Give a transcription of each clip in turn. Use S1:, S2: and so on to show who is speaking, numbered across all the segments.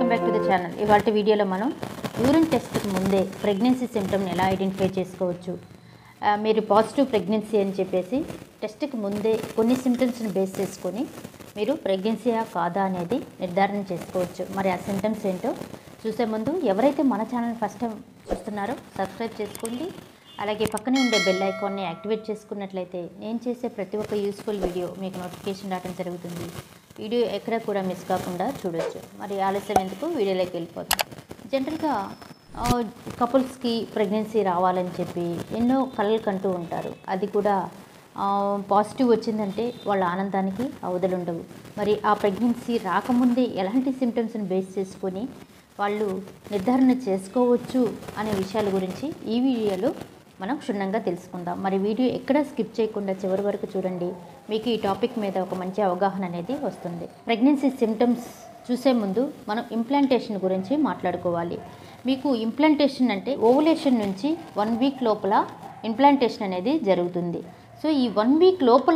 S1: welcome back to the channel ఇవాళ వీడియోలో మనం యూరిన్ టెస్ట్కి ముందే ప్రెగ్నెన్సీ సిమ్టమ్ని ఎలా ఐడెంటిఫై చేసుకోవచ్చు ఆ, మీరు పాజిటివ్ ప్రెగ్నెన్సీ అని చెప్పేసి టెస్ట్కి ముందే కొన్ని సిమ్టమ్స్ని బేస్ చేసుకొని మీరు ప్రెగ్నెన్సీయా కాదా అనేది నిర్ధారణ చేసుకోవచ్చు మరి ఆ సిమ్టమ్స్ ఏంటో చూసే ముందు ఎవరైతే మన ఛానల్ ఫస్ట్ టైం చూస్తున్నారో సబ్స్క్రైబ్ చేసుకోండి అలాగే పక్కనే ఉండే బెల్ ఐకాన్ని యాక్టివేట్ చేసుకున్నట్లయితే నేను చేసే ప్రతి ఒక్క యూస్ఫుల్ వీడియో మీకు నోటిఫికేషన్ రావడం జరుగుతుంది వీడియో ఎక్కడ కూడా మిస్ కాకుండా చూడొచ్చు మరి ఆలస్యం ఎందుకు వీడియోలోకి వెళ్ళిపోతాం జనరల్గా కపుల్స్కి ప్రెగ్నెన్సీ రావాలని చెప్పి ఎన్నో కలలు కంటూ ఉంటారు అది కూడా పాజిటివ్ వచ్చిందంటే వాళ్ళ ఆనందానికి అవధులుండవు మరి ఆ ప్రెగ్నెన్సీ రాకముందే ఎలాంటి సిమ్టమ్స్ని బేస్ చేసుకొని వాళ్ళు నిర్ధారణ చేసుకోవచ్చు అనే విషయాల గురించి ఈ వీడియోలో మనం క్షుణ్ణంగా తెలుసుకుందాం మరి వీడియో ఎక్కడ స్కిప్ చేయకుండా చివరి వరకు చూడండి మీకు ఈ టాపిక్ మీద ఒక మంచి అవగాహన అనేది వస్తుంది ప్రెగ్నెన్సీ సిమ్టమ్స్ చూసే ముందు మనం ఇంప్లాంటేషన్ గురించి మాట్లాడుకోవాలి మీకు ఇంప్లాంటేషన్ అంటే ఓవులేషన్ నుంచి వన్ వీక్ లోపల ఇంప్లాంటేషన్ అనేది జరుగుతుంది సో ఈ వన్ వీక్ లోపల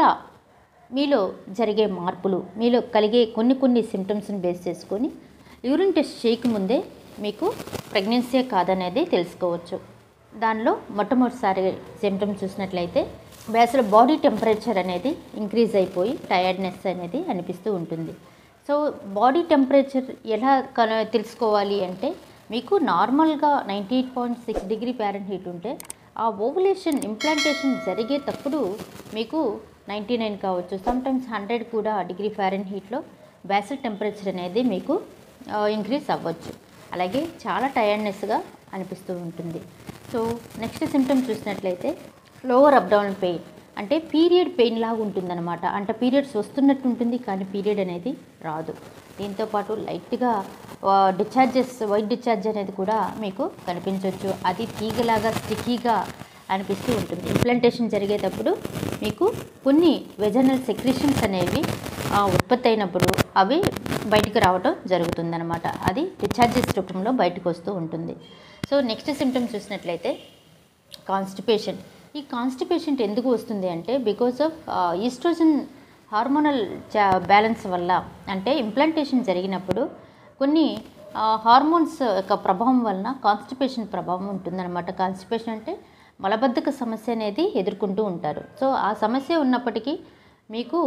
S1: మీలో జరిగే మార్పులు మీలో కలిగే కొన్ని కొన్ని సిమ్టమ్స్ని బేస్ చేసుకొని యూరిన్ టెస్ట్ చేయకముందే మీకు ప్రెగ్నెన్సీ కాదనేది తెలుసుకోవచ్చు దానిలో మొట్టమొదటిసారి సిమ్టమ్స్ చూసినట్లయితే అసలు బాడీ టెంపరేచర్ అనేది ఇంక్రీజ్ అయిపోయి టయర్డ్నెస్ అనేది అనిపిస్తూ ఉంటుంది సో బాడీ టెంపరేచర్ ఎలా కన తెలుసుకోవాలి అంటే మీకు నార్మల్గా ninety eight point six degree Fahrenheit ఉంటే ఆ ఓవులేషన్ ఇంప్లాంటేషన్ జరిగేటప్పుడు మీకు నైంటీ నైన్ కావచ్చు సమ్టైమ్స్ హండ్రెడ్ కూడా డిగ్రీ ఫ్యారెన్ హీట్లో బ్యాసిల్ టెంపరేచర్ అనేది మీకు ఇంక్రీజ్ అవ్వచ్చు అలాగే చాలా టయర్డ్నెస్గా అనిపిస్తూ ఉంటుంది సో నెక్స్ట్ సిమ్టమ్ చూసినట్లయితే లోవర్ అబ్డౌన్ పెయిన్ అంటే పీరియడ్ పెయిన్ లాగా ఉంటుందన్నమాట అంటే పీరియడ్స్ వస్తున్నట్టు ఉంటుంది కానీ పీరియడ్ అనేది రాదు దీంతోపాటు లైట్గా డిశ్చార్జెస్ వైట్ డిశ్చార్జ్ అనేది కూడా మీకు కనిపించవచ్చు అది తీగలాగా స్టికీగా అనిపిస్తూ ఉంటుంది ఇంప్లాంటేషన్ జరిగేటప్పుడు మీకు కొన్ని వెజనల్ సెక్రిషన్స్ అనేవి ఆ, ఉత్పత్తి అయినప్పుడు అవి బయటికి రావడం జరుగుతుందన్నమాట అది డిశ్చార్జెస్ రూపంలో బయటకు వస్తూ ఉంటుంది సో నెక్స్ట్ సిమ్టమ్ చూసినట్లయితే కాన్స్టిపేషన్ ఈ కాన్స్టిపేషన్ ఎందుకు వస్తుంది అంటే because of estrogen hormonal balance వల్ల అంటే ఇంప్లాంటేషన్ జరిగినప్పుడు కొన్ని హార్మోన్స్ యొక్క ప్రభావం వలన కాన్స్టిపేషన్ ప్రభావం ఉంటుందన్నమాట కాన్స్టిపేషన్ అంటే మలబద్ధక సమస్య అనేది ఎదుర్కొంటూ ఉంటారు సో ఆ సమస్య ఉన్నప్పటికీ మీకు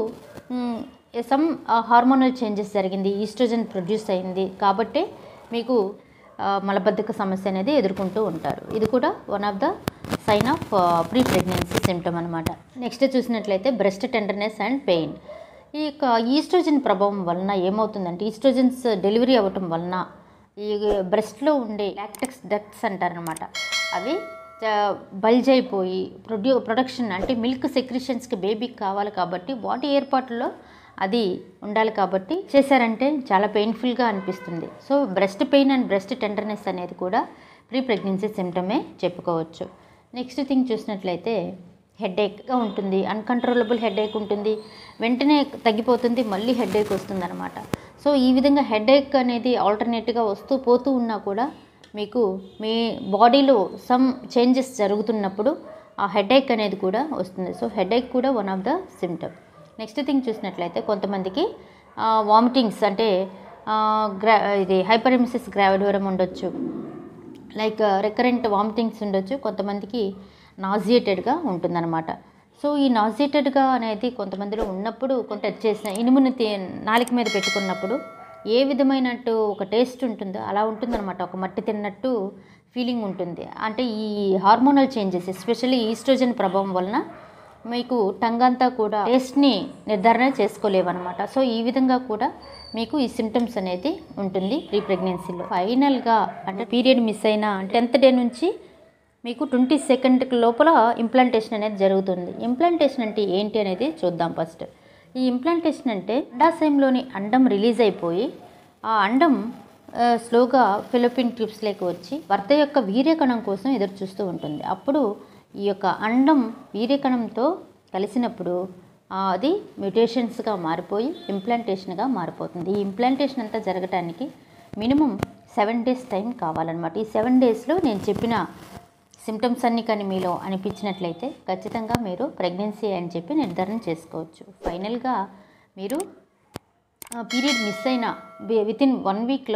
S1: సమ్ హార్మోనల్ చేంజెస్ జరిగింది ఈస్ట్రోజన్ ప్రొడ్యూస్ అయింది కాబట్టే మీకు ఆ, మలబద్ధక సమస్య అనేది ఎదుర్కొంటూ ఉంటారు ఇది కూడా one of the sign of pre pregnancy symptom అనమాట నెక్స్ట్ చూసినట్లయితే బ్రెస్ట్ టెండర్నెస్ అండ్ పెయిన్ ఈ యొక్క ఈస్ట్రోజన్ ప్రభావం వలన ఏమవుతుందంటే ఈస్ట్రోజన్స్ డెలివరీ అవ్వటం వలన ఈ బ్రెస్ట్లో ఉండే లాక్టెక్స్ డక్ట్స్ అంటారనమాట అవి బల్జ్ అయిపోయి ప్రొడ్యూ ప్రొడక్షన్ అంటే మిల్క్ సెక్రిషన్స్కి బేబీకి కావాలి కాబట్టి వాటి ఏర్పాటులో అది ఉండాలి కాబట్టి చేశారంటే చాలా పెయిన్ఫుల్గా అనిపిస్తుంది so breast pain and breast tenderness అనేది కూడా ప్రీ ప్రెగ్నెన్సీ సిమ్టమే చెప్పుకోవచ్చు నెక్స్ట్ థింగ్ చూసినట్లయితే హెడేక్గా ఉంటుంది అన్కంట్రోలబుల్ హెడేక్ ఉంటుంది వెంటనే తగ్గిపోతుంది మళ్ళీ హెడేక్ వస్తుంది అనమాట సో ఈ విధంగా హెడేక్ అనేది ఆల్టర్నేట్గా వస్తూ పోతూ ఉన్నా కూడా మీకు మీ బాడీలో సమ్ చేంజెస్ జరుగుతున్నప్పుడు ఆ హెడేక్ అనేది కూడా వస్తుంది సో హెడేక్ కూడా one of the symptom next thing చూసినట్లయితే కొంతమందికి వామిటింగ్స్ అంటే ఆ, గ్రా ఇది హైపరెమిసిస్ గ్రావిడోరం ఉండొచ్చు లైక్ రికరెంట్ వామిటింగ్స్ ఉండొచ్చు కొంతమందికి నాజియేటెడ్గా ఉంటుందన్నమాట సో ఈ నాజియేటెడ్గా అనేది కొంతమందిలో ఉన్నప్పుడు కొంత చేసిన ఇనుముని తి- నాలుక మీద పెట్టుకున్నప్పుడు ఏ విధమైనట్టు ఒక టేస్ట్ ఉంటుందో అలా ఉంటుందన్నమాట ఒక మట్టి తిన్నట్టు ఫీలింగ్ ఉంటుంది అంటే ఈ హార్మోనల్ చేంజెస్ ఎస్పెషల్లీ ఈస్ట్రోజన్ ప్రభావం వలన మీకు టంగ్ అంతా కూడా టేస్ట్ని నిర్ధారణ చేసుకోలేవన్నమాట సో ఈ విధంగా కూడా మీకు ఈ సిమ్టమ్స్ అనేది ఉంటుంది ప్రీ ప్రెగ్నెన్సీలో ఫైనల్గా అంటే పీరియడ్ మిస్ అయిన టెన్త్ డే నుంచి మీకు ట్వంటీ సెకండ్ లోపల ఇంప్లాంటేషన్ అనేది జరుగుతుంది ఇంప్లాంటేషన్ అంటే ఏంటి అనేది చూద్దాం ఫస్ట్ ఈ ఇంప్లాంటేషన్ అంటే అండాశయంలోని అండం రిలీజ్ అయిపోయి ఆ అండం ఆ, స్లోగా ఫిలిపిన్ ట్యూబ్స్లోకి వచ్చి భర్త యొక్క వీర్యకణం కోసం ఎదురు చూస్తూ ఉంటుంది అప్పుడు ఈ యొక్క అండం వీర్యకణంతో కలిసినప్పుడు ఆ, అది మ్యూటేషన్స్గా మారిపోయి ఇంప్లాంటేషన్గా మారిపోతుంది ఈ ఇంప్లాంటేషన్ అంతా జరగటానికి మినిమం సెవెన్ డేస్ టైం కావాలన్నమాట ఈ సెవెన్ డేస్లో నేను చెప్పిన సిమ్టమ్స్ అన్నీ కానీ మీలో అనిపించినట్లయితే ఖచ్చితంగా మీరు ప్రెగ్నెన్సీ అని చెప్పి నిర్ధారణ చేసుకోవచ్చు ఫైనల్గా మీరు పీరియడ్ మిస్ అయిన విత్ ఇన్ వన్ వీక్లో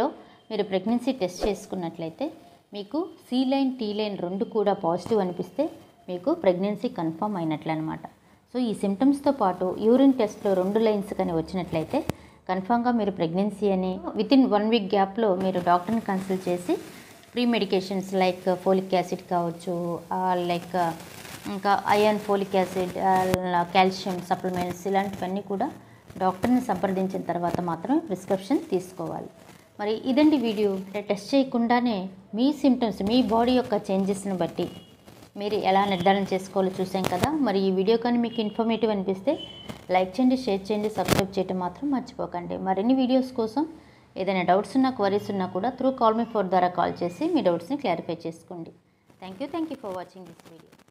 S1: మీరు ప్రెగ్నెన్సీ టెస్ట్ చేసుకున్నట్లయితే మీకు సి లైన్ టీ లైన్ రెండు కూడా పాజిటివ్ అనిపిస్తే మీకు ప్రెగ్నెన్సీ కన్ఫర్మ్ అయినట్లు అనమాట సో ఈ సిమ్టమ్స్తో పాటు యూరిన్ టెస్ట్లో రెండు లైన్స్ కానీ వచ్చినట్లయితే కన్ఫామ్గా మీరు ప్రెగ్నెన్సీ అని విత్ ఇన్ వన్ వీక్ గ్యాప్లో మీరు డాక్టర్ని కన్సల్ట్ చేసి pre medications like folic acid కావచ్చు లైక్ ఇంకా iron folic acid calcium supplements ఇలాంటివన్నీ కూడా డాక్టర్ని సంప్రదించిన తర్వాత మాత్రమే ప్రిస్క్రిప్షన్ తీసుకోవాలి మరి ఇదండి వీడియో అంటే టెస్ట్ చేయకుండానే మీ సిమ్టమ్స్ మీ బాడీ యొక్క చేంజెస్ని బట్టి మీరు ఎలా నిర్ధారణ చేసుకోవాలో చూసాం కదా మరి ఈ వీడియో కానీ మీకు ఇన్ఫర్మేటివ్ అనిపిస్తే లైక్ చేయండి షేర్ చేయండి సబ్స్క్రైబ్ చేయడం మాత్రం మర్చిపోకండి మరిన్ని వీడియోస్ కోసం ఏదైనా డౌట్స్ ఉన్నా క్వరీస్ ఉన్నా కూడా త్రూ కాల్ మీ ఫోర్ ద్వారా కాల్ చేసి మీ డౌట్స్ని క్లారిఫై చేసుకోండి thank you thank you for watching this video